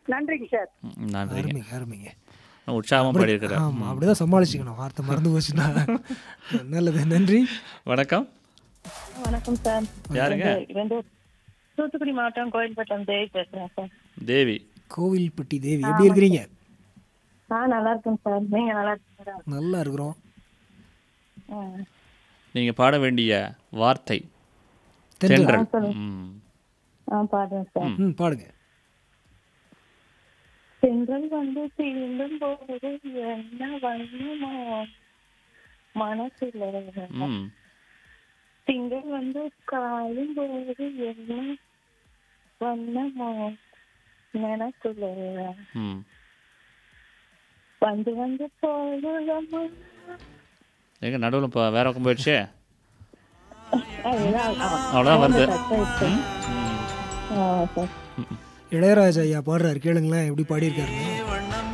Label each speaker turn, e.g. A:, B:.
A: நன்றிங்க சார்
B: ம், நன்றிங்க
C: அருமைங்க அருமைங்க
B: உற்சாகமாக பாடியிருக்கிறார்
C: ஆமா அப்படிதான் சமாளிச்சுக்கணும் வார்த்தை மறந்து போச்சுன்னா நல்லது நன்றி
B: வணக்கம்
D: வணக்கம் சார்
B: யாருங்க
D: ரெண்டு தூத்துக்குடி மாவட்டம் கோயில்பட்டம் தேவி பேசுறேன் சார்
B: தேவி
C: கோவில்பட்டி தேவி எப்படி இருக்கிறீங்க
D: ஆ நல்லா இருக்கேன் சார் நீங்க நல்லா இருக்கீங்களா
C: நல்லா இருக்கிறோம்
D: ஆ.
B: நீங்கள் பாட வேண்டிய வார்த்தை
C: தென்றல்
B: தென்றல் ம்
D: ஆ பாடுறேன் சார்
C: ம் பாடுங்க
D: செங்கல் வந்து தீண்டும் போது என்ன வண்ணமோ மனசுல
B: ம்
D: திங்கள் வந்து காயும் போது என்ன வண்ணமோ நினைச்சுல
B: ம்
D: வந்து வந்து போகுதம்மா
B: எங்க நடுவில் இப்போ வேற பக்கம் போயிடுச்சே
D: ஆ, இதான், ஆ.
B: அவ்வளோதான் வருது
D: சரி, சரி.
B: ம்
D: ஆ, சார்
C: இளையராஜா ஐயா பாடுறாரு கேளுங்களேன் எப்படி பாடியிருக்காருங்க